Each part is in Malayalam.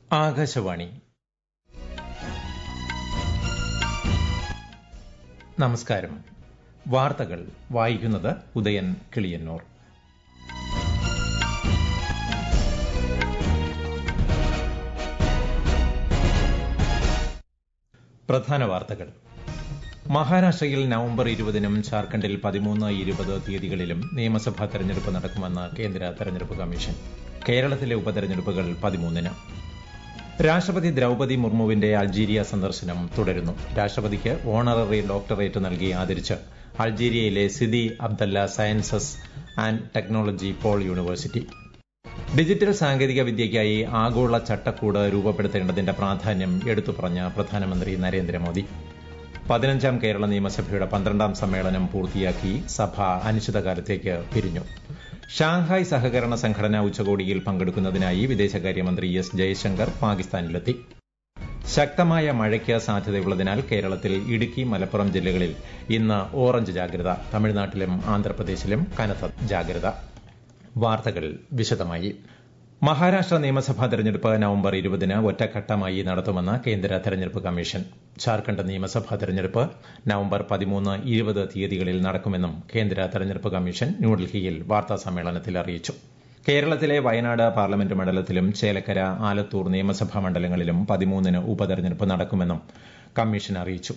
ആകാശവാണി നമസ്കാരം വാർത്തകൾ വായിക്കുന്നത് ഉദയൻ കിളിയന്നൂർ പ്രധാന വാർത്തകൾ മഹാരാഷ്ട്രയിൽ നവംബർ ഇരുപതിനും ജാർഖണ്ഡിൽ പതിമൂന്ന് ഇരുപത് തീയതികളിലും നിയമസഭാ തെരഞ്ഞെടുപ്പ് നടക്കുമെന്ന് കേന്ദ്ര തെരഞ്ഞെടുപ്പ് കമ്മീഷൻ കേരളത്തിലെ ഉപതെരഞ്ഞെടുപ്പുകൾ പതിമൂന്നിന് രാഷ്ട്രപതി ദ്രൌപതി മുർമുവിന്റെ അൾജീരിയ സന്ദർശനം തുടരുന്നു രാഷ്ട്രപതിക്ക് ഓണററി ഡോക്ടറേറ്റ് നൽകി ആദരിച്ച് അൾജീരിയയിലെ Sidi Abdallah sciences and technology pole university digital സാങ്കേതിക വിദ്യയ്ക്കായി ആഗോള ചട്ടക്കൂട് രൂപപ്പെടുത്തേണ്ടതിന്റെ പ്രാധാന്യം എടുത്തു പറഞ്ഞ പ്രധാനമന്ത്രി നരേന്ദ്രമോദി പതിനഞ്ചാം കേരള നിയമസഭയുടെ പന്ത്രണ്ടാം സമ്മേളനം പൂർത്തിയാക്കി സഭ അനിശ്ചിതകാലത്തേക്ക് പിരിഞ്ഞു ഷാങ്ഹായ് സഹകരണ സംഘടന ഉച്ചകോടിയിൽ പങ്കെടുക്കുന്നതിനായി വിദേശകാര്യമന്ത്രി എസ് ജയശങ്കർ പാകിസ്ഥാനിലെത്തി ശക്തമായ മഴയ്ക്ക് സാധ്യതയുള്ളതിനാൽ കേരളത്തിൽ ഇടുക്കി മലപ്പുറം ജില്ലകളിൽ ഇന്ന് ഓറഞ്ച് ജാഗ്രത തമിഴ്നാട്ടിലും ആന്ധ്രാപ്രദേശിലും കനത്ത ജാഗ്രത വാർത്തകൾ വിശദമായി മഹാരാഷ്ട്ര നിയമസഭാ തെരഞ്ഞെടുപ്പ് നവംബർ ഇരുപതിന് ഒറ്റഘട്ടമായി നടത്തുമെന്ന് കേന്ദ്ര തെരഞ്ഞെടുപ്പ് കമ്മീഷൻ ജാർഖണ്ഡ് നിയമസഭാ തെരഞ്ഞെടുപ്പ് നവംബർ പതിമൂന്ന് ഇരുപത് തീയതികളിൽ നടക്കുമെന്നും കേന്ദ്ര തെരഞ്ഞെടുപ്പ് കമ്മീഷൻ ന്യൂഡൽഹിയിൽ വാർത്താസമ്മേളനത്തിൽ അറിയിച്ചു കേരളത്തിലെ വയനാട് പാർലമെന്റ് മണ്ഡലത്തിലും ചേലക്കര ആലത്തൂർ നിയമസഭാ മണ്ഡലങ്ങളിലും പതിമൂന്നിന് ഉപതെരഞ്ഞെടുപ്പ് നടക്കുമെന്നും കമ്മീഷൻ അറിയിച്ചു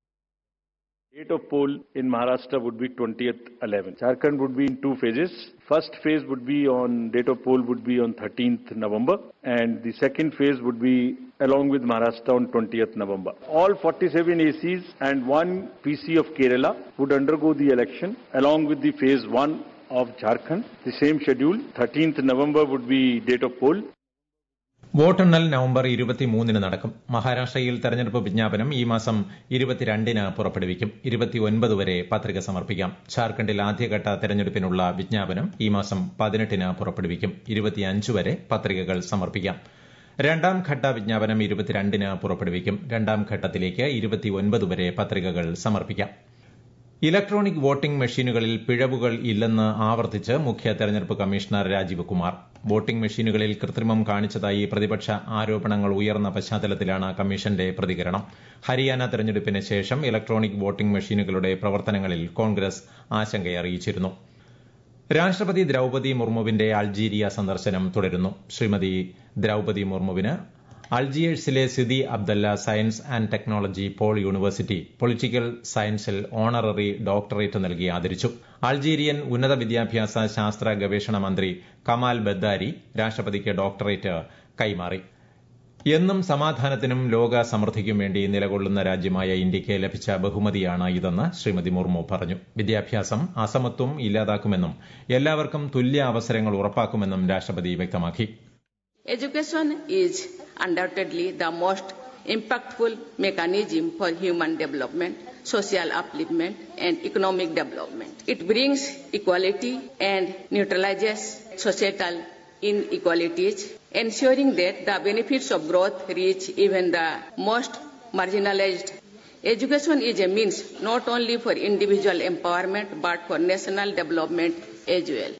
Date of poll in Maharashtra would be 20th 11. Jharkhand would be in two phases. First phase would be on date of poll would be on 13th November, and the second phase would be along with Maharashtra on 20th November. All 47 ACs and one PC of Kerala would undergo the election along with the phase one of Jharkhand. The same schedule. 13th November would be date of poll. വോട്ടെണ്ണൽ നവംബർ ഇരുപത്തിമൂന്നിന് നടക്കും മഹാരാഷ്ട്രയിൽ തെരഞ്ഞെടുപ്പ് വിജ്ഞാപനം ഈ മാസം ഇരുപത്തിരണ്ടിന് പുറപ്പെടുവിക്കും ഇരുപത്തിയൊൻപത് വരെ പത്രിക സമർപ്പിക്കാം ജാർഖണ്ഡിൽ ആദ്യഘട്ട തെരഞ്ഞെടുപ്പിനുള്ള വിജ്ഞാപനം ഈ മാസം പതിനെട്ടിന് പുറപ്പെടുവിക്കും ഇരുപത്തിയഞ്ച് വരെ പത്രികകൾ സമർപ്പിക്കാം രണ്ടാം ഘട്ട വിജ്ഞാപനം ഇരുപത്തിരണ്ടിന് പുറപ്പെടുവിക്കും രണ്ടാം ഘട്ടത്തിലേക്ക് ഇരുപത്തിയൊൻപത് വരെ പത്രികകൾ സമർപ്പിക്കാം ഇലക്ട്രോണിക് വോട്ടിംഗ് മെഷീനുകളിൽ പിഴവുകൾ ഇല്ലെന്ന് ആവർത്തിച്ച് മുഖ്യ തെരഞ്ഞെടുപ്പ് കമ്മീഷണർ രാജീവ് കുമാർ വോട്ടിംഗ് മെഷീനുകളിൽ കൃത്രിമം കാണിച്ചതായി പ്രതിപക്ഷ ആരോപണങ്ങൾ ഉയർന്ന പശ്ചാത്തലത്തിലാണ് കമ്മീഷന്റെ പ്രതികരണം ഹരിയാന തെരഞ്ഞെടുപ്പിന് ശേഷം ഇലക്ട്രോണിക് വോട്ടിംഗ് മെഷീനുകളുടെ പ്രവർത്തനങ്ങളിൽ കോൺഗ്രസ് ആശങ്കയറിയിച്ചിരുന്നു രാഷ്ട്രപതി ദ്രൌപതി മുർമുവിന്റെ അൾജീരിയ സന്ദർശനം തുടരുന്നു ശ്രീമതി ദ്രൌപതി മുർമുവിന് അൾജിയേഴ്സിലെ Sidi Abdallah science and technology pole university political സയൻസിൽ ഓണററി ഡോക്ടറേറ്റ് നൽകി ആദരിച്ചു അൾജീരിയൻ ഉന്നത വിദ്യാഭ്യാസ ശാസ്ത്ര ഗവേഷണ മന്ത്രി കമാൽ ബദ്ദാരി രാഷ്ട്രപതിക്ക് ഡോക്ടറേറ്റ് കൈമാറി എന്നും സമാധാനത്തിനും ലോക സമൃദ്ധിക്കും വേണ്ടി നിലകൊള്ളുന്ന രാജ്യമായ ഇന്ത്യയ്ക്ക് ലഭിച്ച ബഹുമതിയാണ് ഇതെന്ന് ശ്രീമതി മുർമു പറഞ്ഞു വിദ്യാഭ്യാസം അസമത്വം ഇല്ലാതാക്കുമെന്നും എല്ലാവർക്കും തുല്യ അവസരങ്ങൾ ഉറപ്പാക്കുമെന്നും രാഷ്ട്രപതി വ്യക്തമാക്കി Education is undoubtedly the most impactful mechanism for human development, social upliftment, and economic development. It brings equality and neutralizes societal inequalities, ensuring that the benefits of growth reach even the most marginalized. Education is a means not only for individual empowerment but for national development as well.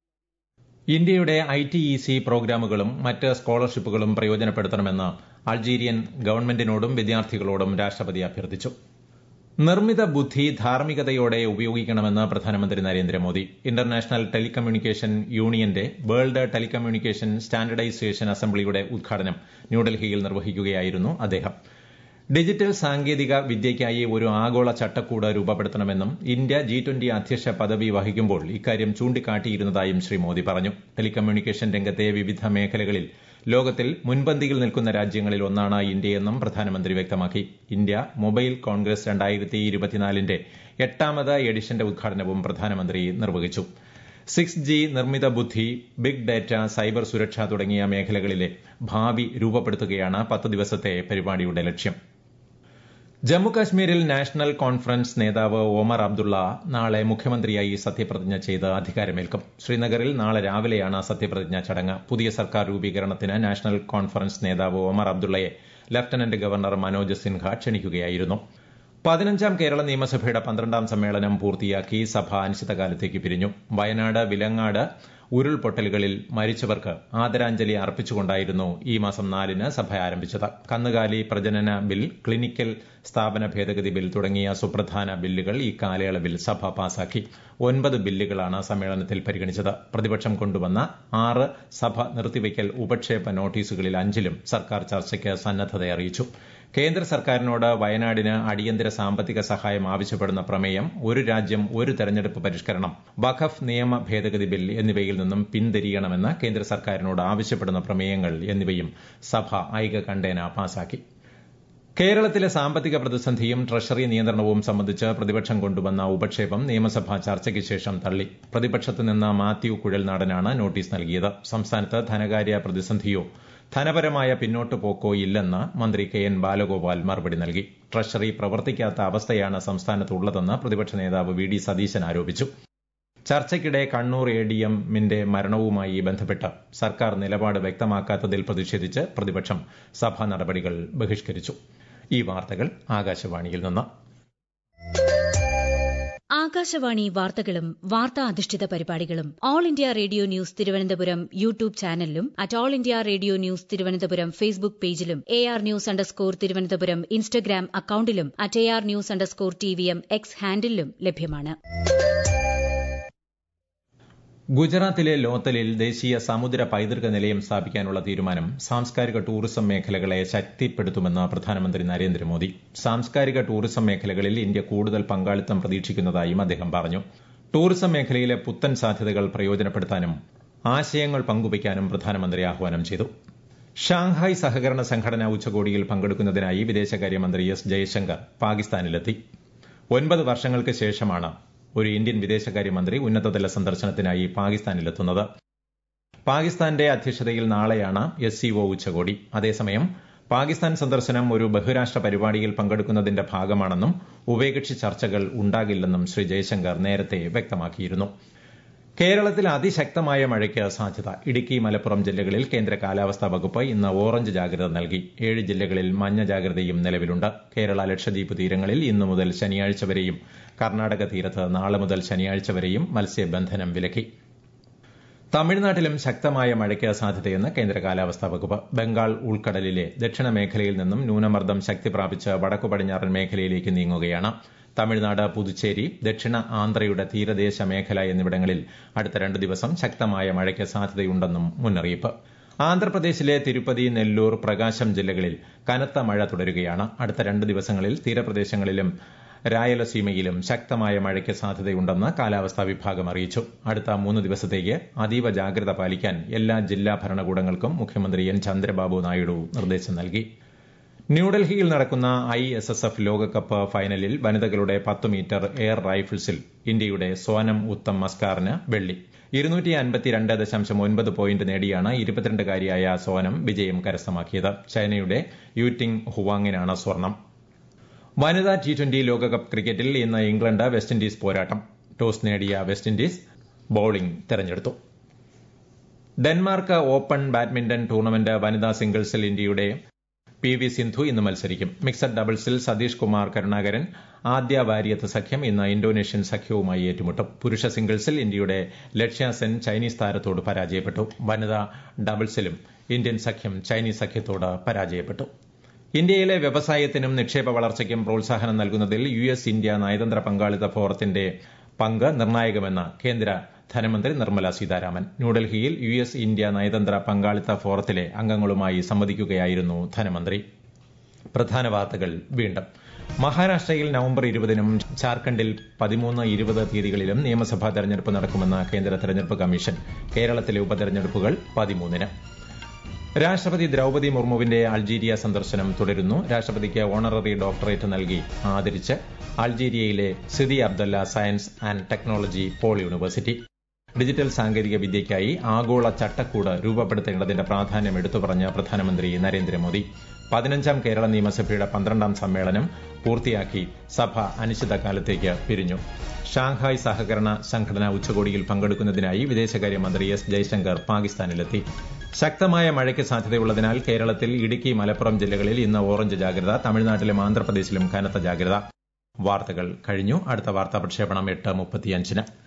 ഇന്ത്യയുടെ ഐ ടി ഇ സി പ്രോഗ്രാമുകളും മറ്റ് സ്കോളർഷിപ്പുകളും പ്രയോജനപ്പെടുത്തണമെന്ന് അൾജീരിയൻ ഗവൺമെന്റിനോടും വിദ്യാർത്ഥികളോടും രാഷ്ട്രപതി അഭ്യർത്ഥിച്ചു നിർമ്മിത ബുദ്ധി ധാർമ്മികതയോടെ ഉപയോഗിക്കണമെന്ന് പ്രധാനമന്ത്രി നരേന്ദ്രമോദി ഇന്റർനാഷണൽ ടെലികമ്മ്യൂണിക്കേഷൻ യൂണിയന്റെ വേൾഡ് ടെലികമ്മ്യൂണിക്കേഷൻ സ്റ്റാൻഡർഡൈസേഷൻ അസംബ്ലിയുടെ ഉദ്ഘാടനം ന്യൂഡൽഹിയിൽ നിർവഹിക്കുകയായിരുന്നു അദ്ദേഹം ഡിജിറ്റൽ സാങ്കേതിക വിദ്യയ്ക്കായി ഒരു ആഗോള ചട്ടക്കൂട് രൂപപ്പെടുത്തണമെന്നും ഇന്ത്യ ജി ട്വന്റി അധ്യക്ഷ പദവി വഹിക്കുമ്പോൾ ഇക്കാര്യം ചൂണ്ടിക്കാട്ടിയിരുന്നതായും ശ്രീ മോദി പറഞ്ഞു ടെലികമ്മ്യൂണിക്കേഷൻ രംഗത്തെ വിവിധ മേഖലകളിൽ ലോകത്തിൽ മുൻപന്തിയിൽ നിൽക്കുന്ന രാജ്യങ്ങളിൽ ഒന്നാണ് ഇന്ത്യയെന്നും പ്രധാനമന്ത്രി വ്യക്തമാക്കി ഇന്ത്യ മൊബൈൽ കോൺഗ്രസ് രണ്ടായിരത്തി ഇരുപത്തിനാലിന്റെ എട്ടാമത് എഡിഷന്റെ ഉദ്ഘാടനവും പ്രധാനമന്ത്രി നിർവഹിച്ചു സിക്സ് ജി നിർമ്മിത ബുദ്ധി ബിഗ് ഡാറ്റ സൈബർ സുരക്ഷ തുടങ്ങിയ മേഖലകളിലെ ഭാവി രൂപപ്പെടുത്തുകയാണ് പത്ത് ദിവസത്തെ പരിപാടിയുടെ ലക്ഷ്യം ജമ്മുകാശ്മീരിൽ നാഷണൽ കോൺഫറൻസ് നേതാവ് ഒമർ അബ്ദുള്ള നാളെ മുഖ്യമന്ത്രിയായി സത്യപ്രതിജ്ഞ ചെയ്ത് അധികാരമേൽക്കും ശ്രീനഗറിൽ നാളെ രാവിലെയാണ് സത്യപ്രതിജ്ഞ ചടങ്ങ് പുതിയ സർക്കാർ രൂപീകരണത്തിന് നാഷണൽ കോൺഫറൻസ് നേതാവ് ഒമർ അബ്ദുള്ളയെ ലഫ്റ്റനന്റ് ഗവർണർ മനോജ് സിൻഹ ക്ഷണിക്കുകയായിരുന്നു പതിനഞ്ചാം കേരള നിയമസഭയുടെ പന്ത്രണ്ടാം സമ്മേളനം പൂർത്തിയാക്കി സഭ അനിശ്ചിതകാലത്തേക്ക് പിരിഞ്ഞു വയനാട് വിലങ്ങാട് ഉരുൾപൊട്ടലുകളിൽ മരിച്ചവർക്ക് ആദരാഞ്ജലി അർപ്പിച്ചുകൊണ്ടായിരുന്നു ഈ മാസം നാലിന് സഭ ആരംഭിച്ചത് കന്നുകാലി പ്രജനന ബിൽ ക്ലിനിക്കൽ സ്ഥാപന ഭേദഗതി ബിൽ തുടങ്ങിയ സുപ്രധാന ബില്ലുകൾ ഈ കാലയളവിൽ സഭ പാസാക്കി ഒൻപത് ബില്ലുകളാണ് സമ്മേളനത്തിൽ പരിഗണിച്ചത് പ്രതിപക്ഷം കൊണ്ടുവന്ന ആറ് സഭ നിർത്തിവയ്ക്കൽ ഉപക്ഷേപ നോട്ടീസുകളിൽ അഞ്ചിലും സർക്കാർ ചർച്ചയ്ക്ക് സന്നദ്ധത അറിയിച്ചു കേന്ദ്ര സർക്കാരിനോട് വയനാടിന് അടിയന്തര സാമ്പത്തിക സഹായം ആവശ്യപ്പെടുന്ന പ്രമേയം ഒരു രാജ്യം ഒരു തെരഞ്ഞെടുപ്പ് പരിഷ്കരണം വഖഫ് നിയമ ഭേദഗതി ബിൽ എന്നിവയിൽ നിന്നും പിന്തിരിയണമെന്ന് കേന്ദ്ര സർക്കാരിനോട് ആവശ്യപ്പെടുന്ന പ്രമേയങ്ങൾ എന്നിവയും സഭ ഐകകണ്ഠേന പാസാക്കി കേരളത്തിലെ സാമ്പത്തിക പ്രതിസന്ധിയും ട്രഷറി നിയന്ത്രണവും സംബന്ധിച്ച് പ്രതിപക്ഷം കൊണ്ടുവന്ന ഉപക്ഷേപം നിയമസഭ ചർച്ചയ്ക്ക് ശേഷം തള്ളി പ്രതിപക്ഷത്ത് നിന്ന് മാത്യു കുഴൽനാടനാണ് നോട്ടീസ് നൽകിയത് സംസ്ഥാനത്ത് ധനകാര്യ പ്രതിസന്ധിയോ ധനപരമായ പിന്നോട്ട് പോക്കോ ഇല്ലെന്ന് മന്ത്രി കെ എൻ ബാലഗോപാൽ മറുപടി നൽകി ട്രഷറി പ്രവർത്തിക്കാത്ത അവസ്ഥയാണ് സംസ്ഥാനത്തുള്ളതെന്ന് പ്രതിപക്ഷ നേതാവ് വി ഡി സതീശൻ ആരോപിച്ചു ചർച്ചയ്ക്കിടെ കണ്ണൂർ എ ഡി എമ്മിന്റെ മരണവുമായി ബന്ധപ്പെട്ട് സർക്കാർ നിലപാട് വ്യക്തമാക്കാത്തതിൽ പ്രതിഷേധിച്ച് പ്രതിപക്ഷം സഭാ നടപടികൾ ബഹിഷ്കരിച്ചു ഈ വാർത്തകൾ ആകാശവാണിയിൽ നിന്ന് ആകാശവാണി വാർത്തകളും വാർത്താ അധിഷ്ഠിത പരിപാടികളും All India Radio news Thiruvananthapuram YouTube ചാനലിലും at All India Radio news Thiruvananthapuram Facebook പേജിലും A R news underscore Thiruvananthapuram Instagram അക്കൌണ്ടിലും at A R news underscore T V M X ഹാൻഡിലും ലഭ്യമാണ് ഗുജറാത്തിലെ ലോത്തലിൽ ദേശീയ സമുദ്ര പൈതൃക നിലയം സ്ഥാപിക്കാനുള്ള തീരുമാനം സാംസ്കാരിക ടൂറിസം മേഖലകളെ ശക്തിപ്പെടുത്തുമെന്ന് പ്രധാനമന്ത്രി നരേന്ദ്രമോദി സാംസ്കാരിക ടൂറിസം മേഖലകളിൽ ഇന്ത്യ കൂടുതൽ പങ്കാളിത്തം പ്രതീക്ഷിക്കുന്നതായും അദ്ദേഹം പറഞ്ഞു ടൂറിസം മേഖലയിലെ പുത്തൻ സാധ്യതകൾ പ്രയോജനപ്പെടുത്താനും ആശയങ്ങൾ പങ്കുവയ്ക്കാനും പ്രധാനമന്ത്രി ആഹ്വാനം ചെയ്തു ഷാങ്ഹായ് സഹകരണ സംഘടന ഉച്ചകോടിയിൽ പങ്കെടുക്കുന്നതിനായി വിദേശകാര്യമന്ത്രി എസ് ജയശങ്കർ പാകിസ്ഥാനിലെത്തി ഒൻപത് വർഷങ്ങൾക്ക് ശേഷമാണ് ഒരു ഇന്ത്യൻ വിദേശകാര്യമന്ത്രി ഉന്നതതല സന്ദർശനത്തിനായി പാകിസ്ഥാനിലെത്തുന്നത് പാകിസ്ഥാന്റെ അധ്യക്ഷതയിൽ നാളെയാണ് എസ് സിഒ ഉച്ചകോടി അതേസമയം പാകിസ്ഥാൻ സന്ദർശനം ഒരു ബഹുരാഷ്ട്ര പരിപാടിയിൽ പങ്കെടുക്കുന്നതിന്റെ ഭാഗമാണെന്നും ഉഭയകക്ഷി ചർച്ചകൾ ഉണ്ടാകില്ലെന്നും ശ്രീ ജയശങ്കർ നേരത്തെ വ്യക്തമാക്കിയിരുന്നു കേരളത്തിൽ അതിശക്തമായ മഴയ്ക്ക് സാധ്യത ഇടുക്കി മലപ്പുറം ജില്ലകളിൽ കേന്ദ്ര കാലാവസ്ഥാ വകുപ്പ് ഇന്ന് ഓറഞ്ച് ജാഗ്രത നൽകി ഏഴ് ജില്ലകളിൽ മഞ്ഞ ജാഗ്രതയും നിലവിലുണ്ട് കേരള ലക്ഷദ്വീപ് തീരങ്ങളിൽ ഇന്നു മുതൽ ശനിയാഴ്ച വരെയും കർണാടക തീരത്ത് നാളെ മുതൽ ശനിയാഴ്ച വരെയും മത്സ്യബന്ധനം വിലക്കി തമിഴ്നാട്ടിലും ശക്തമായ മഴയ്ക്ക് സാധ്യതയെന്ന് കേന്ദ്ര കാലാവസ്ഥാ വകുപ്പ് ബംഗാൾ ഉൾക്കടലിലെ ദക്ഷിണ മേഖലയിൽ നിന്നും ന്യൂനമർദ്ദം ശക്തി പ്രാപിച്ച് വടക്കു പടിഞ്ഞാറൻ മേഖലയിലേക്ക് നീങ്ങുകയാണ് തമിഴ്നാട് പുതുച്ചേരി ദക്ഷിണ ആന്ധ്രയുടെ തീരദേശ മേഖല എന്നിവിടങ്ങളിൽ അടുത്ത രണ്ട് ദിവസം ശക്തമായ മഴയ്ക്ക് സാധ്യതയുണ്ടെന്നും മുന്നറിയിപ്പ് ആന്ധ്രാപ്രദേശിലെ തിരുപ്പതി നെല്ലൂർ പ്രകാശം ജില്ലകളിൽ കനത്ത മഴ തുടരുകയാണ് അടുത്ത രണ്ട് ദിവസങ്ങളിൽ തീരപ്രദേശങ്ങളിലും രായലസീമയിലും ശക്തമായ മഴയ്ക്ക് സാധ്യതയുണ്ടെന്ന് കാലാവസ്ഥാ വിഭാഗം അറിയിച്ചു അടുത്ത മൂന്ന് ദിവസത്തേക്ക് അതീവ ജാഗ്രത പാലിക്കാൻ എല്ലാ ജില്ലാ ഭരണകൂടങ്ങൾക്കും മുഖ്യമന്ത്രി എൻ ചന്ദ്രബാബു നായിഡു നിർദ്ദേശം നൽകി ന്യൂഡൽഹിയിൽ നടക്കുന്ന ഐ എസ് എസ് എഫ് ലോകകപ്പ് ഫൈനലിൽ വനിതകളുടെ പത്ത് മീറ്റർ എയർ റൈഫിൾസിൽ ഇന്ത്യയുടെ സോനം ഉത്തം മസ്കാറിന് വെള്ളി ഇരുന്നൂറ്റി അൻപത്തിരണ്ട് ദശാംശം ഒൻപത് പോയിന്റ് നേടിയാണ് ഇരുപത്തിരണ്ടുകാരിയായ സോനം വിജയം കരസ്ഥമാക്കിയത് ചൈനയുടെ യൂറ്റിംഗ് ഹുവാങ്ങിനാണ് സ്വർണം വനിതാ ടി ട്വന്റി ലോകകപ്പ് ക്രിക്കറ്റിൽ ഇന്ന് ഇംഗ്ലണ്ട് വെസ്റ്റ് ഇൻഡീസ് പോരാട്ടം ടോസ് നേടിയ വെസ്റ്റ് ഇൻഡീസ് ബൌളിംഗ് തെരഞ്ഞെടുത്തു ഡെൻമാർക്ക് ഓപ്പൺ ബാഡ്മിന്റൺ ടൂർണമെന്റ് വനിതാ സിംഗിൾസിൽ ഇന്ത്യയുടെ പി വി സിന്ധു ഇന്ന് മത്സരിക്കും മിക്സഡ് ഡബിൾസിൽ സതീഷ് കുമാർ കരുണാകരൻ ആദ്യ വാര്യത്ത് സഖ്യം ഇന്ന് ഇന്തോനേഷ്യൻ സഖ്യവുമായി ഏറ്റുമുട്ടും പുരുഷ സിംഗിൾസിൽ ഇന്ത്യയുടെ ലക്ഷ്യ സെൻ ചൈനീസ് താരത്തോട് പരാജയപ്പെട്ടു വനിതാ ഡബിൾസിലും ഇന്ത്യൻ സഖ്യം ചൈനീസ് സഖ്യത്തോട് പരാജയപ്പെട്ടു ഇന്ത്യയിലെ വ്യവസായത്തിനും നിക്ഷേപ വളർച്ചയ്ക്കും പ്രോത്സാഹനം നൽകുന്നതിൽ യു എസ് ഇന്ത്യ നയതന്ത്ര പങ്കാളിത്ത ഫോറത്തിന്റെ പങ്ക് നിർണായകമെന്ന് കേന്ദ്ര ധനമന്ത്രി നിർമ്മല സീതാരാമൻ ന്യൂഡൽഹിയിൽ യു എസ് ഇന്ത്യ നയതന്ത്ര പങ്കാളിത്ത ഫോറത്തിലെ അംഗങ്ങളുമായി സംവദിക്കുകയായിരുന്നു ധനമന്ത്രി പ്രധാന വാർത്തകൾ വീണ്ടും മഹാരാഷ്ട്രയിൽ നവംബർ ഇരുപതിനും ജാർഖണ്ഡിൽ പതിമൂന്ന് ഇരുപത് തീയതികളിലും നിയമസഭാ തെരഞ്ഞെടുപ്പ് നടക്കുമെന്ന് കേന്ദ്ര തെരഞ്ഞെടുപ്പ് കമ്മീഷൻ കേരളത്തിലെ ഉപതെരഞ്ഞെടുപ്പുകൾ പതിമൂന്നിന് രാഷ്ട്രപതി ദ്രൌപതി മുർമുവിന്റെ അൾജീരിയ സന്ദർശനം തുടരുന്നു രാഷ്ട്രപതിക്ക് ഓണററി ഡോക്ടറേറ്റ് നൽകി ആദരിച്ച് അൾജീരിയയിലെ Sidi Abdallah science and technology pole university digital സാങ്കേതിക വിദ്യയ്ക്കായി ആഗോള ചട്ടക്കൂട് രൂപപ്പെടുത്തേണ്ടതിന്റെ പ്രാധാന്യം എടുത്തുപറഞ്ഞ പ്രധാനമന്ത്രി നരേന്ദ്രമോദി പതിനഞ്ചാം കേരള നിയമസഭയുടെ പന്ത്രണ്ടാം സമ്മേളനം പൂർത്തിയാക്കി സഭ അനിശ്ചിതകാലത്തേക്ക് പിരിഞ്ഞു ഷാങ്ഹായ് സഹകരണ സംഘടന ഉച്ചകോടിയിൽ പങ്കെടുക്കുന്നതിനായി വിദേശകാര്യമന്ത്രി എസ് ജയശങ്കർ പാകിസ്ഥാനിലെത്തി ശക്തമായ മഴയ്ക്ക് സാധ്യതയുള്ളതിനാൽ കേരളത്തിൽ ഇടുക്കി മലപ്പുറം ജില്ലകളിൽ ഇന്ന് ഓറഞ്ച് ജാഗ്രത തമിഴ്നാട്ടിലും ആന്ധ്രാപ്രദേശിലും കനത്ത ജാഗ്രത വാർത്തകൾ കഴിഞ്ഞു അടുത്ത വാർത്താ പ്രക്ഷേപണം എട്ട് മുപ്പത്തിയഞ്ചിന്